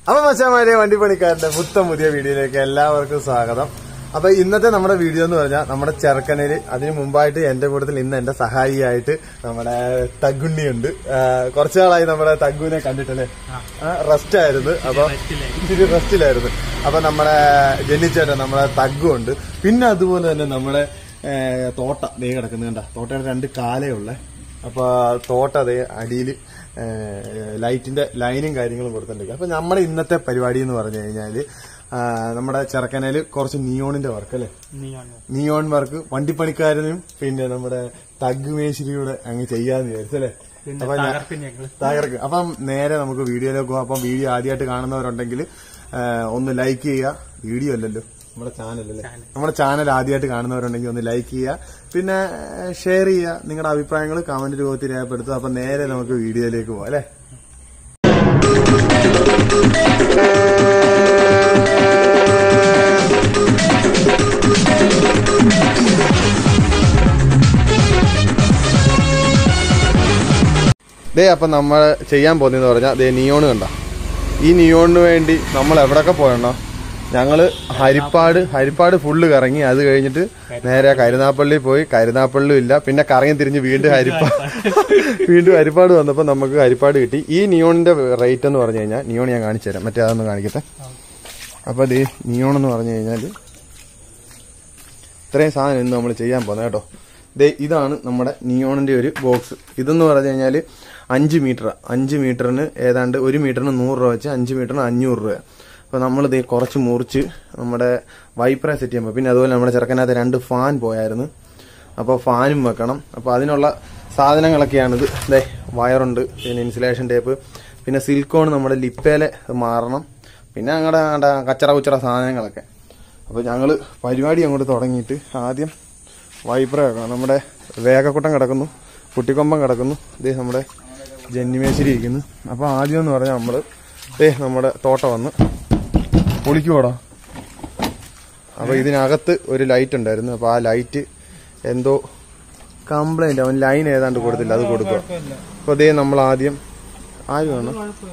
അപ്പൊ മച്ചാമാരെ വണ്ടിപ്പണിക്കാരന്റെ പുത്തം പുതിയ വീഡിയോയിലേക്ക് എല്ലാവർക്കും സ്വാഗതം അപ്പൊ ഇന്നത്തെ നമ്മുടെ വീഡിയോ എന്ന് പറഞ്ഞാൽ നമ്മുടെ ചെറുക്കനയില് അതിന് മുമ്പായിട്ട് എന്റെ കൂട്ടത്തിൽ ഇന്ന് എന്റെ സഹായിയായിട്ട് നമ്മുടെ തഗുണ്ണിയുണ്ട് ആ, കുറച്ചു നാളായി നമ്മുടെ തഗുവിനെ കണ്ടിട്ടല്ലേ റെസ്റ്റ് ആയിരുന്നു അപ്പൊ ഇച്ചിരി റെസ്റ്റിലായിരുന്നു അപ്പൊ നമ്മുടെ ജനിച്ചേട്ടൻ നമ്മുടെ തഗ്ഗും ഉണ്ട് പിന്നെ അതുപോലെ തന്നെ നമ്മുടെ ഏ, തോട്ട ദേ കിടക്കുന്നത് കണ്ട തോട്ടയുടെ രണ്ട് കാലേ ഉള്ളേ അപ്പൊ തോട്ട അതേ അടിയിൽ ലൈറ്റിന്റെ ലൈനും കാര്യങ്ങളും കൊടുത്തിട്ടുണ്ട് അപ്പൊ നമ്മുടെ ഇന്നത്തെ പരിപാടി എന്ന് പറഞ്ഞു കഴിഞ്ഞാല് ആ, നമ്മുടെ ചെറുക്കനയില് കുറച്ച് നിയോണിന്റെ വർക്ക് അല്ലേ നിയോൺ വർക്ക് വണ്ടിപ്പണിക്കാരനും പിന്നെ നമ്മുടെ തഗ് മേശിരിയുടെ അങ്ങ് ചെയ്യാന്ന് വിചാരിച്ചല്ലേ അപ്പൊ ഞാൻ- തകർക്കും അപ്പം നേരെ നമുക്ക് വീഡിയോയിലേക്ക് പോകാം അപ്പം വീഡിയോ ആദ്യമായിട്ട് കാണുന്നവരുണ്ടെങ്കിൽ ഒന്ന് ലൈക്ക് ചെയ്യുക വീഡിയോ അല്ലല്ലോ നമ്മുടെ ചാനൽ അല്ലേ നമ്മുടെ ചാനൽ ആദ്യമായിട്ട് കാണുന്നവരുണ്ടെങ്കിൽ ഒന്ന് ലൈക്ക് ചെയ്യുക പിന്നെ ഷെയർ ചെയ്യുക നിങ്ങളുടെ അഭിപ്രായങ്ങൾ കമന്റ് രൂപത്തിൽ രേഖപ്പെടുത്തുക അപ്പൊ നേരെ നമുക്ക് വീഡിയോയിലേക്ക് പോകാം അല്ലേ ദേ അപ്പം നമ്മൾ ചെയ്യാൻ പോകുന്നതെന്ന് പറഞ്ഞാൽ ദേ നിയോണ് കണ്ട ഈ നിയോണിന് വേണ്ടി നമ്മൾ എവിടൊക്കെ പോയണോ ഞങ്ങള് ഹരിപ്പാട് ഹരിപ്പാട് ഫുള്ള് കറങ്ങി അത് കഴിഞ്ഞിട്ട് നേരെ കരുനാപ്പള്ളി പോയി കരുനാപ്പള്ളി ഇല്ല പിന്നെ കറങ്ങി തിരിഞ്ഞ് വീണ്ടും ഹരിപ്പാട് വീണ്ടും ഹരിപ്പാട് വന്നപ്പോൾ നമുക്ക് ഹരിപ്പാട് കിട്ടി ഈ നിയോണിന്റെ റേറ്റ് എന്ന് പറഞ്ഞു കഴിഞ്ഞാൽ നിയോൺ ഞാൻ കാണിച്ചു തരാം മറ്റേ അതൊന്ന് കാണിക്കട്ടെ അപ്പൊ ദേ നിയോൺ എന്ന് പറഞ്ഞു കഴിഞ്ഞാല് ഇത്രയും സാധനം ഇന്ന് നമ്മൾ ചെയ്യാൻ പോകുന്നത് കേട്ടോ ദേ ഇതാണ് നമ്മുടെ നിയോണിന്റെ ഒരു ബോക്സ് ഇതെന്ന് പറഞ്ഞു കഴിഞ്ഞാൽ അഞ്ച് മീറ്റർ അഞ്ച് മീറ്ററിന് ഏതാണ്ട് ഒരു മീറ്ററിന് നൂറ് രൂപ വെച്ച് അഞ്ച് മീറ്ററിന് അഞ്ഞൂറ് രൂപ അപ്പോൾ നമ്മൾ ഇത് കുറച്ച് മുറിച്ച് നമ്മുടെ വൈപ്പറെ സെറ്റ് ചെയ്യുമ്പോൾ പിന്നെ അതുപോലെ നമ്മുടെ ചെറുക്കനകത്ത് രണ്ട് ഫാൻ പോയായിരുന്നു അപ്പോൾ ഫാനും വെക്കണം അപ്പോൾ അതിനുള്ള സാധനങ്ങളൊക്കെയാണിത് ദേ വയറുണ്ട് പിന്നെ ഇൻസുലേഷൻ ടേപ്പ് പിന്നെ സിൽക്കോൺ നമ്മുടെ ലിപ്പേലെ മാറണം പിന്നെ അങ്ങടെ അങ്ങടെ കച്ചറ കുച്ചറ സാധനങ്ങളൊക്കെ അപ്പോൾ ഞങ്ങൾ പരിപാടി അങ്ങോട്ട് തുടങ്ങിയിട്ട് ആദ്യം വൈബ്ര വെക്കണം നമ്മുടെ വേഗക്കുട്ടം കിടക്കുന്നു കുട്ടിക്കൊമ്പം കിടക്കുന്നു ഇതേ നമ്മുടെ ജന്നിമേശ്ശേരി ഇരിക്കുന്നു അപ്പോൾ ആദ്യം എന്ന് പറഞ്ഞാൽ നമ്മൾ ദേ നമ്മുടെ തോട്ട വന്ന് പൊളിക്കുവോടാ അപ്പോൾ ഇതിനകത്ത് ഒരു ലൈറ്റ് ഉണ്ടായിരുന്നു അപ്പോൾ ആ ലൈറ്റ് എന്തോ കംപ്ലൈന്റ് അവൻ ലൈൻ ഏതാണ്ട് കൊടുത്തില്ല അത് കൊടുക്കുക അപ്പോൾ അതേ നമ്മൾ ആദ്യം ആര് വേണം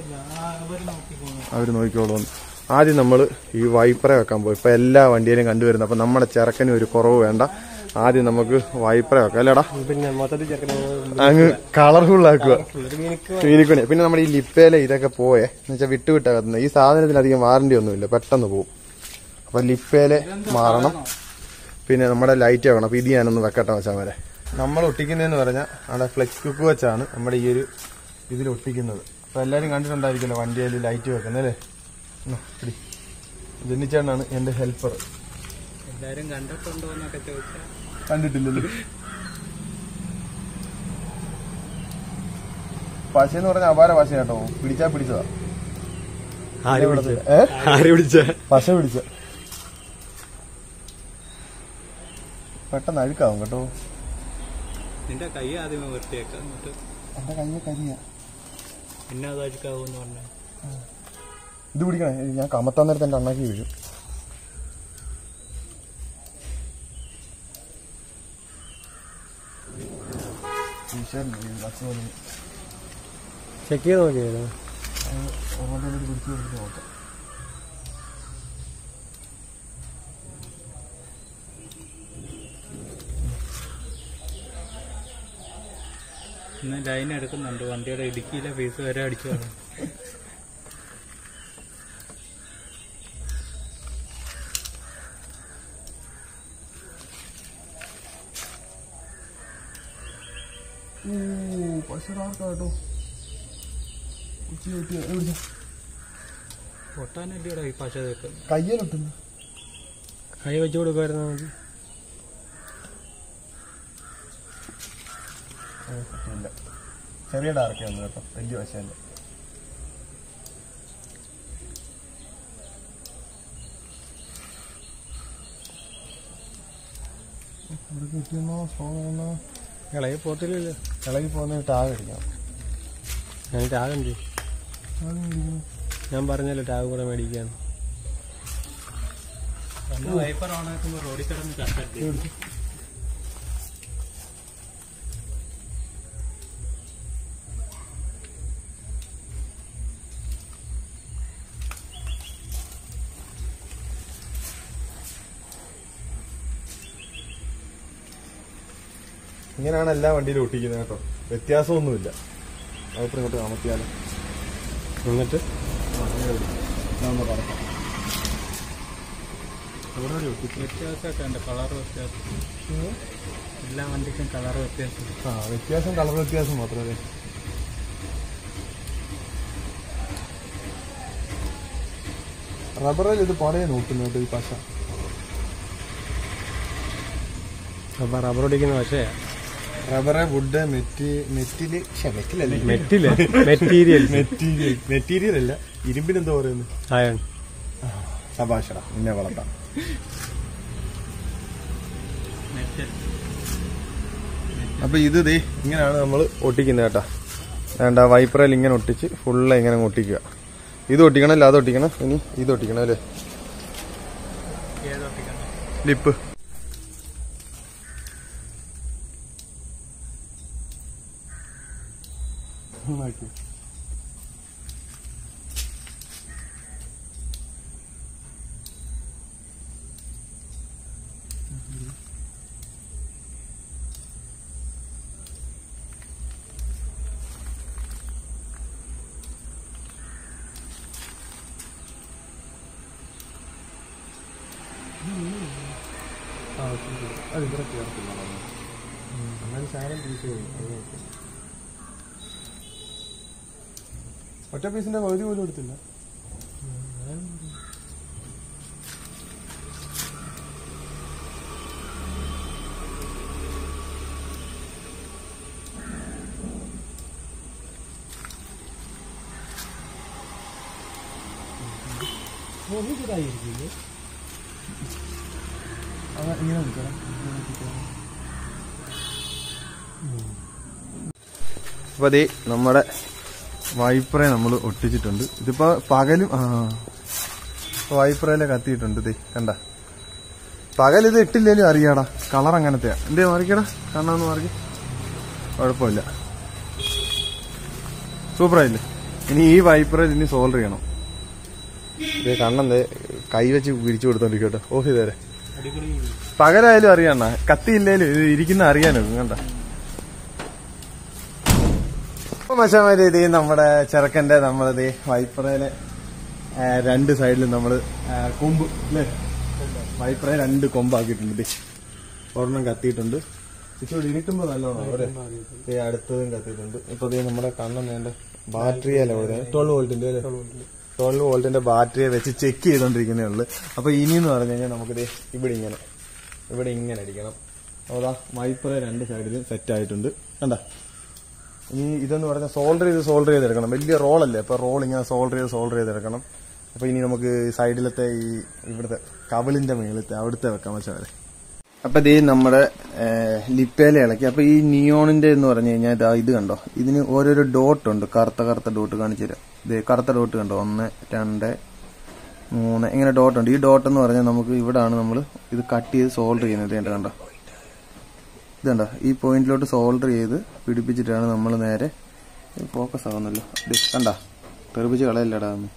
അവർ നോക്കിക്കോളൂ ആദ്യം നമ്മൾ ഈ വൈപ്പറെ വെക്കാൻ പോയി ഇപ്പൊ എല്ലാ വണ്ടിയിലും കണ്ടുവരുന്നു അപ്പൊ നമ്മുടെ ചെറുക്കന് ഒരു കുറവ് വേണ്ട ആദ്യം നമുക്ക് വൈപ്പറെ വെക്കാം അല്ലേടാ പിന്നെ മൊത്തത്തിൽ ചെറുക്കന് അങ്ങ് കളർഫുൾ ആക്കുക മീനിക്കുണി പിന്നെ നമ്മുടെ ഈ ലിപ്പയിലെ ഇതൊക്കെ പോയേ എന്ന് വെച്ചാൽ വിട്ട് വിട്ടാകുന്നത് ഈ സാധനത്തിന് അധികം വാറണ്ടി ഒന്നുമില്ല പെട്ടെന്ന് പോകും അപ്പൊ ലിപ്പയിലെ മാറണം പിന്നെ നമ്മുടെ ലൈറ്റ് വെക്കണം അപ്പൊ ഇത് ഞാനൊന്ന് വെക്കട്ടെ വെച്ചാൽ വരെ നമ്മൾ ഒട്ടിക്കുന്നതെന്ന് പറഞ്ഞാൽ അവിടെ ഫ്ലെക്സ് കുക്ക് വെച്ചാണ് നമ്മുടെ ഈ ഒരു ഇതിൽ ഒട്ടിക്കുന്നത് അപ്പൊ എല്ലാരും കണ്ടിട്ടുണ്ടായിരിക്കുമല്ലോ വണ്ടിയിൽ ലൈറ്റ് വെക്കുന്നത് അല്ലേ എന്നാ, പിടി. ജെന്നിച്ചേട്ടനാണ് എന്റെ ഹെൽപ്പർ എല്ലാരും കണ്ടിട്ടുണ്ടോ എന്നൊക്കെ ചോദിച്ചാൽ കണ്ടിട്ടില്ലല്ലോ പശ എന്ന് പറഞ്ഞ അപാര പശ കേട്ടോ പിടിച്ചാ പിടിച്ചതാ ആര് വിളിച്ച ഏ? ആര് വിളിച്ച പശ പിടിച്ച പെട്ടെന്ന് അഴുക്കാവും കേട്ടോ നിന്റെ കൈ ആദ്യമേ വൃത്തിയാക്കാം എന്നിട്ട് എന്റെ കയ്യെ കരിയ പിന്നെ അത് അഴുക്കാവൂന്ന് പറഞ്ഞ ഇത് പിടിക്കണേ ഞാൻ കമത്താൻ നേരത്തെ എന്റെ അണ്ണാക്കി വീഴും ഈശ്വരൻ, ഈ ബസ് വന്നു. ചെക്ക് ചെയ്ത് നോക്കിയായിരുന്നു ഓരോന്നോരോന്ന് പിടിച്ച് പിടിച്ച് നോക്കാം ഇന്ന് ലൈൻ എടുക്കുന്നുണ്ട് വണ്ടിയുടെ ഇടുക്കിയിലെ ഫീസ് വരെ അടിച്ചു കളയും. ഓ പശ കേട്ടോ ഉച്ചി കുത്തി പിടിച്ച പൊട്ടാനല്ലേടാ ഈ പശ തേക്കുന്നത് കയ്യിലൊട്ടുന്നു കൈ വെച്ച് കൊടുക്കുമായിരുന്നു മതി ഇല്ല ചെറിയ ഡാർക്കേ ഉള്ളൂ കേട്ടോ വലിയ വശമല്ല ഇവിടെ കിട്ടിയെന്നോ സ്ട്രോങ് ഇളകി പോത്തില്ലല്ലോ ഇളകി പോകുന്ന ടാഗ് അടിക്കാം ഞാൻ ടാഗ് ഉണ്ട് ടാഗ് അടിക്കണം ഞാൻ പറഞ്ഞല്ലോ ടാഗ് കൂടെ മേടിക്കാൻ വൈപ്പർ ഓൺ ആക്കുമ്പോ റോഡിൽ കിടന്ന് കത്തല്ലേ ഇങ്ങനെയാണ് എല്ലാ വണ്ടിയിലും ഒട്ടിക്കുന്നത് കേട്ടോ വ്യത്യാസമൊന്നുമില്ല വൈപ്പർ ഇങ്ങോട്ട് അമർത്തിയാലോ എന്നിട്ട് ഇതാകുമ്പോ കറക്കാം എവിടെ വരെ ഒട്ടിച്ചു വ്യത്യാസമൊക്കെ ഉണ്ട് കളർ വ്യത്യാസം എല്ലാ വണ്ടിക്കും കളർ വ്യത്യാസം ആ വ്യത്യാസം കളർ വ്യത്യാസം മാത്രമേ റബ്ബറിൽ ഇത് പടയെ നോക്കുന്നുണ്ട് ഈ പശ അപ്പൊ റബ്ബർ ഒടിക്കുന്ന പക്ഷേ റബ്ബറ് വുഡ് മെറ്റി മെറ്റില് ശ്ശെ, മെറ്റിലല്ലേ മെറ്റില് മെറ്റീരിയൽ മെറ്റീരിയൽ മെറ്റീരിയൽ അല്ല ഇരുമ്പിന് എന്താ പറയുന്നത് അയൺ സഭാഷട നിന്നെ വളർത്താം മെറ്റൽ അപ്പൊ ഇത് ദേ ഇങ്ങനെയാണ് നമ്മൾ ഒട്ടിക്കുന്നത് കേട്ടാ വേണ്ട വൈപ്പറയിൽ ഇങ്ങനെ ഒട്ടിച്ച് ഫുള്ള് ഇങ്ങനെ അങ്ങ് ഒട്ടിക്കുക ഇത് ഒട്ടിക്കണം അല്ല അത് ഒട്ടിക്കണം ഇനി ഇത് ഒട്ടിക്കണം അല്ലേ ഏതൊട്ടിക്കണം ലിപ്പ് ഒറ്റ പീസിന്റെ പകുതി പോലും എടുത്തില്ല ഇങ്ങനെ നിൽക്കണം അപ്പൊ അതേ നമ്മുടെ വൈപ്പറെ നമ്മൾ ഒട്ടിച്ചിട്ടുണ്ട് ഇതിപ്പോ പകലും ആ വൈപ്പറയിലെ കത്തിയിട്ടുണ്ട് ദേ കണ്ട പകൽ ഇത് ഇട്ടില്ലേലും അറിയാടാ കളർ അങ്ങനത്തെയാ എന്തേ മാറിക്കടാ കണ്ണാന്ന് മാറി കുഴപ്പമില്ല സൂപ്പറായില്ലേ ഇനി ഈ വൈപ്പറിൽ ഇനി സോൾവ് ചെയ്യണം ഇതേ കണ്ണെന്തേ കൈ വെച്ച് പിരിച്ചു കൊടുത്തോണ്ടിരിക്കട്ടെ ഓഹ് ഇതേരെ അടിപൊളി പകലായാലും അറിയണ്ട കത്തിയില്ലേലും ഇത് ഇരിക്കുന്ന അറിയാനോ കണ്ട അപ്പൊ മച്ചാമാര് ഇത് നമ്മുടെ ചെറുക്കന്റെ നമ്മളത് വൈപ്പറയിലെ ആ, രണ്ട് സൈഡിലും നമ്മള് ആ, കൊമ്പ് അല്ലേ വൈപ്പറയെ രണ്ട് കൊമ്പാക്കിയിട്ടുണ്ട് ദേ. ഒരെണ്ണം കത്തിയിട്ടുണ്ട് ഇച്ചിരി ഇരുട്ടുമ്പോ നല്ലോണം അവിടെ ദേ അടുത്തതും കത്തിയിട്ടുണ്ട് ഇപ്പൊ ദേ നമ്മുടെ കണ്ണം വേണ്ട ബാറ്ററി അല്ല ഇവിടെ ട്വൽവ് വോൾട്ടിന്റെ അല്ലേ ട്വൽവ് വോൾട്ടിന്റെ ബാറ്ററിയെ വെച്ച് ചെക്ക് ചെയ്തോണ്ടിരിക്കുന്നേ ഉള്ളു അപ്പൊ ഇനിയെന്ന് പറഞ്ഞു കഴിഞ്ഞാൽ നമുക്ക് ദേ ഇവിടെ ഇങ്ങനെ ഇവിടെ ഇങ്ങനെ അടിക്കണം അതാ വൈപ്പറെ രണ്ട് സൈഡിലും സെറ്റ് ആയിട്ടുണ്ട് കണ്ട ഇനി ഇതെന്ന് പറഞ്ഞാൽ സോൾഡർ ചെയ്ത് സോൾഡർ ചെയ്തെടുക്കണം വലിയ റോളല്ലേ അപ്പൊ റോൾ ഇങ്ങനെ സോൾഡർ ചെയ്ത് സോൾഡർ ചെയ്തെടുക്കണം അപ്പൊ ഇനി നമുക്ക് സൈഡിലത്തെ ഈ ഇവിടുത്തെ കവിളിന്റെ മേളത്തെ അവിടുത്തെ വെക്കാൻ വെച്ചാൽ അപ്പൊ ഇത് നമ്മുടെ ലിപ്പേല ഇളക്കി അപ്പൊ ഈ നിയോണിന്റെ എന്ന് പറഞ്ഞു കഴിഞ്ഞാൽ ഇതാ ഇത് കണ്ടോ ഇതിന് ഓരോരോ ഡോട്ട് ഉണ്ട് കറുത്ത കറുത്ത ഡോട്ട് കാണിച്ചു തരാം ഇത് കറുത്ത ഡോട്ട് കണ്ടോ ഒന്ന് രണ്ട് മൂന്ന് ഇങ്ങനെ ഡോട്ട് ഉണ്ട് ഈ ഡോട്ട് എന്ന് പറഞ്ഞാൽ നമുക്ക് ഇവിടാണ് നമ്മൾ ഇത് കട്ട് ചെയ്ത് സോൾഡർ ചെയ്യുന്നത് ഇത് കണ്ടോ ഇത് കണ്ടോ ഈ പോയിന്റിലോട്ട് സോൾഡർ ചെയ്ത് പിടിപ്പിച്ചിട്ടാണ് നമ്മൾ നേരെ ഫോക്കസ് ആവുന്നല്ലോ ഇത് കണ്ട തെറിപ്പിച്ച് കളയല്ലടാ ഒന്ന്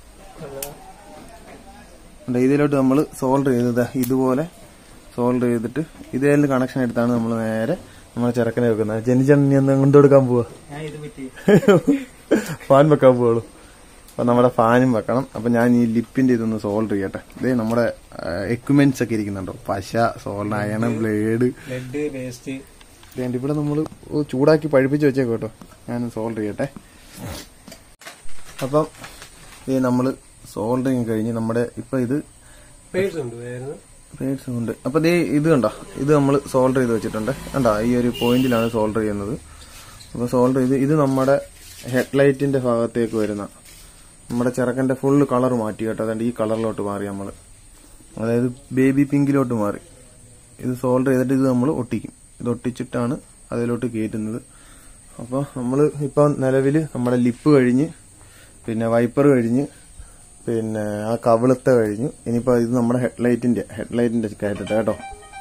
കണ്ടോ ഇതിലോട്ട് നമ്മൾ സോൾഡർ ചെയ്തത് ഇതുപോലെ സോൾഡർ ചെയ്തിട്ട് ഇതേലും കണക്ഷൻ എടുത്താണ് നമ്മൾ നേരെ നമ്മളെ ചെറുക്കനെ വെക്കുന്നത് ജനിച്ചണ്ണി ഒന്ന് കൊണ്ടുകൊടുക്കാൻ പോവാ ഞാൻ ഇത് പറ്റി ഫാൻ വെക്കാൻ പോവുള്ളൂ അപ്പൊ നമ്മുടെ ഫാനും വെക്കണം അപ്പൊ ഞാൻ ഈ ലിപ്പിന്റെ ഇതൊന്ന് സോൾഡർ ചെയ്യട്ടെ ഇതേ നമ്മുടെ എക്യുപ്മെന്റ്സ് ഒക്കെ ഇരിക്കുന്നുണ്ടോ പശ solder iron blade blood waste വേണ്ട ഇവിടെ നമ്മൾ ചൂടാക്കി പഴുപ്പിച്ച് വെച്ചേക്കോ കേട്ടോ ഞാൻ സോൾഡർ ചെയ്യട്ടെ അപ്പം ഇത് നമ്മൾ സോൾഡറിങ് കഴിഞ്ഞ് നമ്മുടെ ഇപ്പൊ ഇത് പേഴ്സ് ഉണ്ട് വേറെ പേഴ്സ് ഉണ്ട് അപ്പൊ ദേ ഇത് കണ്ടോ ഇത് നമ്മൾ സോൾഡർ ചെയ്ത് വെച്ചിട്ടുണ്ട് കണ്ടോ ഈ ഒരു പോയിന്റിലാണ് സോൾഡർ ചെയ്യുന്നത് അപ്പൊ സോൾഡർ ചെയ്ത് ഇത് നമ്മുടെ ഹെഡ്ലൈറ്റിന്റെ ഭാഗത്തേക്ക് വരുന്ന നമ്മുടെ ചെറുക്കന്റെ ഫുള്ള് കളർ മാറ്റി കേട്ടോ അതുകൊണ്ട് ഈ കളറിലോട്ട് മാറി നമ്മൾ അതായത് ബേബി പിങ്കിലോട്ട് മാറി ഇത് സോൾഡർ ചെയ്തിട്ട് ഇത് നമ്മൾ ഒട്ടിക്കും ഇത് ഒട്ടിച്ചിട്ടാണ് അതിലോട്ട് കയറ്റുന്നത് അപ്പോൾ നമ്മൾ ഇപ്പം നിലവിൽ നമ്മുടെ ലിപ്പ് കഴിഞ്ഞ് പിന്നെ വൈപ്പർ കഴിഞ്ഞ് പിന്നെ ആ കവിളത്തെ കഴിഞ്ഞു ഇനിയിപ്പോ ഇത് നമ്മുടെ ഹെഡ്ലൈറ്റിന്റെ ഹെഡ്ലൈറ്റിന്റെ കയറ്റട്ടെ കേട്ടോ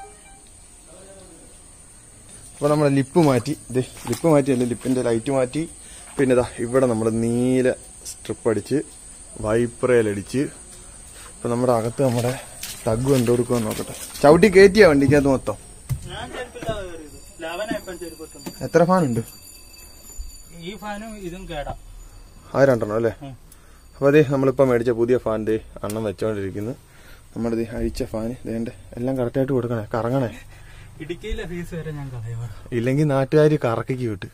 അപ്പൊ നമ്മുടെ ലിപ്പ് മാറ്റി ദേ ലിപ്പ് മാറ്റിയല്ലേ ലിപ്പിന്റെ ലൈറ്റ് മാറ്റി പിന്നെ ഇതാ ഇവിടെ നമ്മൾ നീല സ്ട്രിപ്പ് അടിച്ച് വൈപ്പറയിലടിച്ച് ഇപ്പൊ നമ്മുടെ അകത്ത് നമ്മുടെ ടഗ് എന്ത് കൊടുക്കുമെന്ന് നോക്കട്ടെ ചവിട്ടി കയറ്റിയാ വണ്ടിക്കകത്ത് മൊത്തം ഞാൻ ചെറുപ്പില്ലാതെ കയറിയത് ലെവനായപ്പോ എത്ര ഫാൻ ഉണ്ട് ഈ ഫാനും ഇതും കേടാ ആ രണ്ടെണ്ണം അല്ലേ ഉം. അപ്പോൾ അതെ നമ്മളിപ്പോൾ മേടിച്ച പുതിയ ഫാൻ ദേ അണ്ണം വെച്ചോണ്ടിരിക്കുന്നു നമ്മുടെ ദേ അഴിച്ച ഫാൻ ദേണ്ട എല്ലാം കറക്റ്റായിട്ട് കൊടുക്കണേ കറങ്ങണേ ഇടുക്കിയിലെ ഫീസ് വരെ ഞാൻ കളയുവാ ഇല്ലെങ്കിൽ നാട്ടുകാർ കറക്കിക്ക് വിട്ട്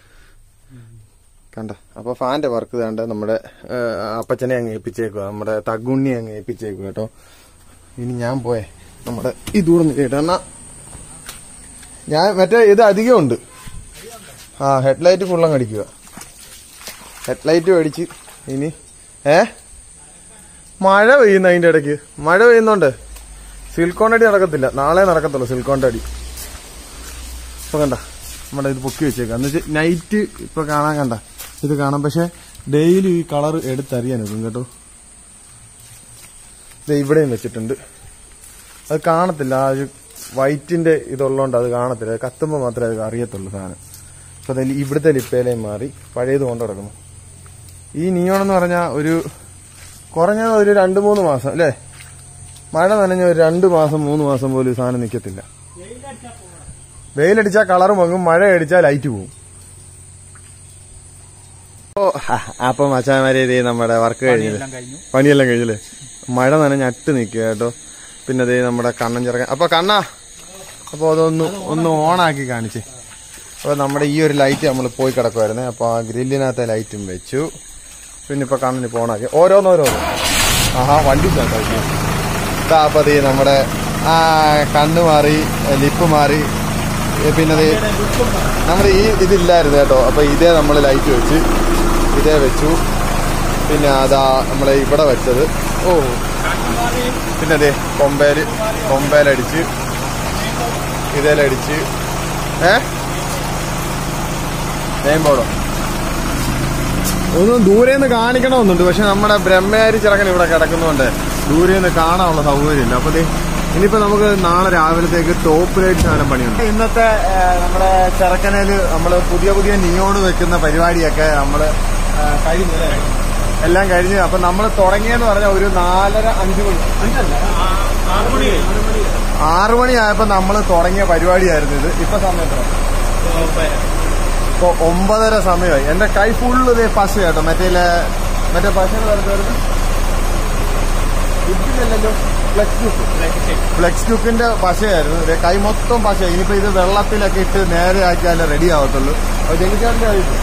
കണ്ട അപ്പൊ ഫാന്റെ വർക്ക് കണ്ട നമ്മുടെ ആ, അപ്പച്ചനെ അങ്ങ് ഏൽപ്പിച്ചേക്കുക നമ്മുടെ തഗുണ്ണി അങ്ങ് ഏൽപ്പിച്ചേക്കുക കേട്ടോ ഇനി ഞാൻ പോയേ നമ്മുടെ ഇതൂടെ കേട്ടോ എന്നാ ഞാൻ മറ്റേ ഇത് അധികം ഉണ്ട് ആ ഹെഡ്ലൈറ്റ് ഫുള്ളം അടിക്കുക ഹെഡ്ലൈറ്റ് മേടിച്ച് ഇനി ഏ മഴ പെയ്യുന്ന അതിന്റെ ഇടയ്ക്ക് മഴ പെയ്യുന്നോണ്ട് സിൽക്കോൺ അടി നടക്കത്തില്ല നാളെ നടക്കത്തുള്ളൂ സിൽക്കോണിന്റെ അടി ഇപ്പൊ കണ്ട നമ്മുടെ ഇത് പൊക്കി വെച്ചേക്കാം എന്ന് വെച്ചാൽ നൈറ്റ് ഇപ്പൊ കാണാൻ കണ്ട ഇത് കാണാം പക്ഷെ ഡെയിലി ഈ കളർ എടുത്തറിയാൻ ഒക്കും കേട്ടോ ഇത് ഇവിടെയും വെച്ചിട്ടുണ്ട് അത് കാണത്തില്ല ആ ഒരു വൈറ്റിന്റെ ഇതുള്ളതുകൊണ്ട് അത് കാണത്തില്ല അത് കത്തുമ്പോൾ മാത്രമേ അത് അറിയത്തുള്ളൂ സാധനം അപ്പൊ അതിൽ ഇവിടുത്തെ ലിപ്പേലയും മാറി പഴയത് കൊണ്ട് കിടക്കുന്നു ഈ നിയോൺ എന്ന് പറഞ്ഞാൽ ഒരു കുറഞ്ഞത് ഒരു രണ്ട് മൂന്ന് മാസം അല്ലേ മഴ നനഞ്ഞ ഒരു രണ്ട് മാസം മൂന്ന് മാസം പോലും ഈ സാധനം നിൽക്കത്തില്ല വെയിലടിച്ചാൽ കളർ മങ്ങും മഴ അടിച്ചാൽ ലൈറ്റ് പോകും ഓ അപ്പൊ മച്ചാമാരെ ഇത് നമ്മുടെ വർക്ക് കഴിഞ്ഞില്ലേ എല്ലാം കഴിഞ്ഞു പണിയെല്ലാം കഴിഞ്ഞില്ലേ മഴ നനഞ്ഞ് അട്ട് നിൽക്കുക കേട്ടോ പിന്നെ അതേ നമ്മുടെ കണ്ണൻ ചെറുക്കൻ അപ്പൊ കണ്ണാ അപ്പൊ അതൊന്ന് ഒന്ന് ഓണാക്കി കാണിച്ചേ അപ്പൊ നമ്മുടെ ഈ ഒരു ലൈറ്റ് നമ്മൾ പോയി കിടക്കുമായിരുന്നേ അപ്പൊ ആ ഗ്രില്ലിനകത്തെ ലൈറ്റും വെച്ചു പിന്നെ ഇപ്പൊ കണ്ണൻ ഇപ്പൊ ഓണാക്കി ഓരോന്നോരോന്ന് ആഹാ വണ്ടി ചേട്ടാ ഇതാ അപ്പൊ ദേ നമ്മുടെ ആ കണ്ണ് മാറി ലിപ്പ് മാറി ഏ, പിന്നെ ദേ നമ്മുടെ ഈ ഇതില്ലായിരുന്നു കേട്ടോ അപ്പൊ ഇതേ നമ്മൾ ലൈറ്റ് വെച്ച് ഇതേ വെച്ചു പിന്നെ അതാ നമ്മളെ ഇവിടെ വെച്ചത് ഓ പിന്നെ അതെ കൊമ്പേല് കൊമ്പേലടിച്ച് ഇതേലടിച്ച് ഏ നെയ്മ്പോടോ ഒന്നും ദൂരെ നിന്ന് കാണിക്കണമെന്നുണ്ട് പക്ഷെ നമ്മുടെ ബ്രഹ്മയാരി ചിറക്കൻ ഇവിടെ കിടക്കുന്നതുകൊണ്ട് ദൂരെ നിന്ന് കാണാനുള്ള സൗകര്യമില്ല അപ്പൊ ദേ ഇനിയിപ്പോ നമുക്ക് നാളെ രാവിലത്തേക്ക് ടോപ്പ് ലൈറ്റ് സാധനം പണിയുണ്ട് ഇന്നത്തെ ഏ, നമ്മുടെ ചെറുക്കനയില് നമ്മള് പുതിയ പുതിയ നിയോണ് വെക്കുന്ന പരിപാടിയൊക്കെ നമ്മള് ഏ, കഴിഞ്ഞു അല്ലേ? എല്ലാം കഴിഞ്ഞ് അപ്പൊ നമ്മൾ തുടങ്ങിയെന്ന് പറഞ്ഞാൽ ഒരു നാലര അഞ്ചു മണി അഞ്ചല്ല ആറ് മണി ആറു മണിയായപ്പോ നമ്മൾ തുടങ്ങിയ പരിപാടിയായിരുന്നു ഇത് ഇപ്പൊ സമയം എത്ര? ഇപ്പൊ ഒമ്പതര സമയമായി എന്റെ കൈ ഫുള്ള് ഇതേ പശ കേട്ടോ മറ്റേ മറ്റേ പശയുടെ തരത്തിലായിരുന്നു ഇതില്ലല്ലോ ഫ്ലെക്സ് ക്യൂക്ക് ഫ്ലെക്സ് ക്യൂക്കിന്റെ പശയായിരുന്നു ഇതേ കൈ മൊത്തം പശ ഇനിയിപ്പോ ഇത് വെള്ളത്തിലൊക്കെ ഇട്ട് നേരെ ആക്കിയാലേ റെഡി ആവത്തുള്ളൂ അപ്പൊ ജനിക്കാറിന്റെ കഴിച്ചു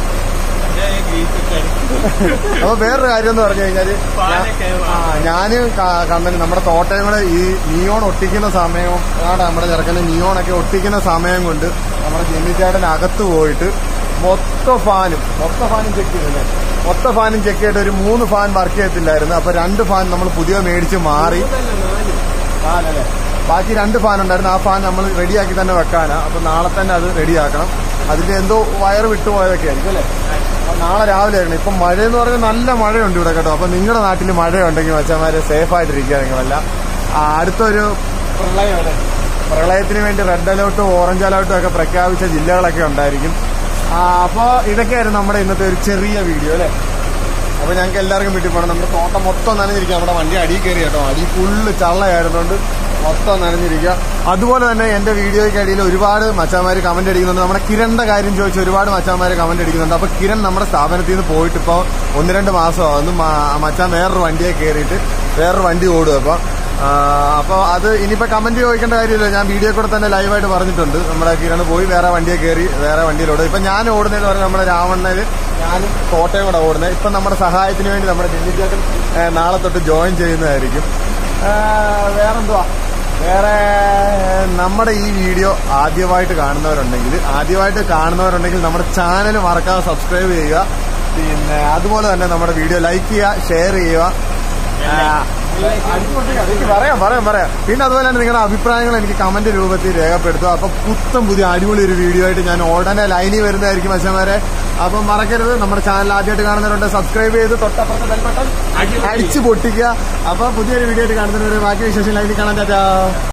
അപ്പൊ വേറൊരു കാര്യം എന്ന് പറഞ്ഞു കഴിഞ്ഞാല് പാലൊക്കെ ആ ഞാന് ക- കണ്ണന് നമ്മുടെ തോട്ടയങ്ങള് ഈ നിയോൺ ഒട്ടിക്കുന്ന സമയവും ആണ് നമ്മുടെ ചെറുക്കന് നിയോണൊക്കെ ഒട്ടിക്കുന്ന സമയം കൊണ്ട് നമ്മുടെ ജെന്നിച്ചേട്ടൻ അകത്ത് പോയിട്ട് മൊത്ത ഫാനും മൊത്ത ഫാനും ചെക്ക് ചെയ്തില്ലേ മൊത്ത ഫാനും ചെക്ക് ചെയ്തിട്ട് ഒരു മൂന്ന് ഫാൻ വർക്ക് ചെയ്യത്തില്ലായിരുന്നു അപ്പൊ രണ്ട് ഫാൻ നമ്മൾ പുതിയ മേടിച്ച് മാറി നാലല്ലേ ബാക്കി രണ്ട് ഫാൻ ഉണ്ടായിരുന്നു ആ ഫാൻ നമ്മൾ റെഡിയാക്കി തന്നെ വെക്കാനാ അപ്പൊ നാളെ തന്നെ അത് റെഡിയാക്കണം അതിന്റെ എന്തോ വയർ വിട്ടുപോയതൊക്കെ ആയിരിക്കും അല്ലേ അപ്പൊ നാളെ രാവിലെ ആയിരുന്നു ഇപ്പൊ മഴ എന്ന് പറഞ്ഞാൽ നല്ല മഴയുണ്ട് ഇവിടെ കേട്ടോ അപ്പൊ നിങ്ങളുടെ നാട്ടിൽ മഴയുണ്ടെങ്കിൽ മച്ചന്മാരെ സേഫ് ആയിട്ടിരിക്കുക നിങ്ങളല്ല ആ, അടുത്തൊരു പ്രളയം അല്ലേ പ്രളയത്തിന് വേണ്ടി റെഡ് അലേർട്ടും ഓറഞ്ച് അലേർട്ടും ഒക്കെ പ്രഖ്യാപിച്ച ജില്ലകളൊക്കെ ഉണ്ടായിരിക്കും ആ, അപ്പൊ ഇതൊക്കെയായിരുന്നു നമ്മുടെ ഇന്നത്തെ ഒരു ചെറിയ വീഡിയോ അല്ലേ അപ്പൊ ഞങ്ങൾക്ക് എല്ലാവർക്കും വീട്ടിൽ പോകണം നമ്മുടെ തോട്ടം മൊത്തം നനഞ്ഞിരിക്കുക നമ്മുടെ വണ്ടി അടി കയറി കേട്ടോ അടി ഫുള്ള് ചള്ളയായിരുന്നോണ്ട് മൊത്തം നനഞ്ഞിരിക്കുക അതുപോലെ തന്നെ എന്റെ വീഡിയോയ്ക്ക് അടിയിൽ ഒരുപാട് മച്ചാമാര് കമന്റ് അടിക്കുന്നുണ്ട് നമ്മുടെ കിരണിന്റെ കാര്യം ചോദിച്ച് ഒരുപാട് മച്ചാമാര് കമന്റ് അടിക്കുന്നുണ്ട് അപ്പൊ കിരൺ നമ്മുടെ സ്ഥാപനത്തിൽ നിന്ന് പോയിട്ട് ഇപ്പൊ ഒന്ന് രണ്ട് മാസമാകുന്നു മ- മച്ചാൻ വേറൊരു വണ്ടിയെ കയറിയിട്ട് വേറൊരു വണ്ടി ഓടുക അപ്പൊ ആ, അപ്പൊ അത് ഇനിയിപ്പോ കമന്റ് ചോദിക്കേണ്ട കാര്യമില്ല ഞാൻ വീഡിയോ കൂടെ തന്നെ ലൈവായിട്ട് പറഞ്ഞിട്ടുണ്ട് നമ്മുടെ കിരൺ പോയി വേറെ വണ്ടിയെ കയറി വേറെ വണ്ടിയിലോട് ഇപ്പൊ ഞാൻ ഓടുന്നതെന്ന് പറഞ്ഞാൽ നമ്മുടെ രാവണ്ണയില് ഞാനും കോട്ടയം കൂടെ ഓടുന്നത് ഇപ്പൊ നമ്മുടെ സഹായത്തിന് വേണ്ടി നമ്മുടെ ഡെല്ലിച്ചേട്ടൻ നാളെ തൊട്ട് ജോയിൻ ചെയ്യുന്നതായിരിക്കും ആ, വേറെന്തുവാ വേറെ നമ്മുടെ ഈ വീഡിയോ ആദ്യമായിട്ട് കാണുന്നവരുണ്ടെങ്കിൽ ആദ്യമായിട്ട് കാണുന്നവരുണ്ടെങ്കിൽ നമ്മുടെ ചാനൽ മറക്കാതെ സബ്സ്ക്രൈബ് ചെയ്യുക പിന്നെ അതുപോലെ തന്നെ നമ്മുടെ വീഡിയോ ലൈക്ക് ചെയ്യുക ഷെയർ ചെയ്യുക ആ, എനിക്ക് പറയാം പറയാം പറയാം പിന്നെ അതുപോലെ തന്നെ നിങ്ങളുടെ അഭിപ്രായങ്ങൾ എനിക്ക് കമന്റ് രൂപത്തിൽ രേഖപ്പെടുത്തുക അപ്പൊ പുത്തം പുതിയ അടിപൊളി ഒരു വീഡിയോ ആയിട്ട് ഞാൻ ഉടനെ ലൈനിൽ വരുന്നതായിരിക്കും മച്ചന്മാരെ അപ്പം മറക്കരുത് നമ്മുടെ ചാനൽ ആദ്യമായിട്ട് കാണുന്നവരുണ്ട് സബ്സ്ക്രൈബ് ചെയ്ത് തൊട്ടപ്പുറത്തെ ബെൽബട്ടൺ അടിച്ചു പൊട്ടിക്കുക അപ്പൊ പുതിയൊരു വീഡിയോ ആയിട്ട് കാണുന്നവര് ബാക്കി വിശേഷം ലൈനിൽ കാണാൻ ചാറ്റാ